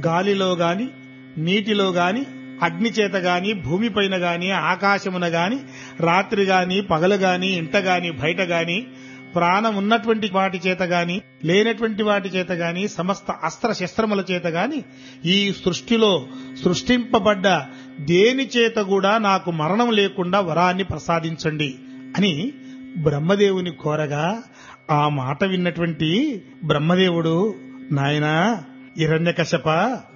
గాలిలో గాని నీటిలో గాని అగ్ని చేత గాని భూమిపైన గాని ఆకాశమున గాని రాత్రి గాని పగలు గాని ఇంట గాని బయట గాని ప్రాణం ఉన్నటువంటి వాటి చేత గాని లేనటువంటి వాటి చేత గాని సమస్త అస్త్ర శస్త్రముల చేత గాని ఈ సృష్టిలో సృష్టింపబడ్డ దేని చేత కూడా నాకు మరణం లేకుండా వరాన్ని ప్రసాదించండి అని బ్రహ్మదేవుని కోరగా ఆ మాట విన్నటువంటి బ్రహ్మదేవుడు నాయనా హిరణ్యకశప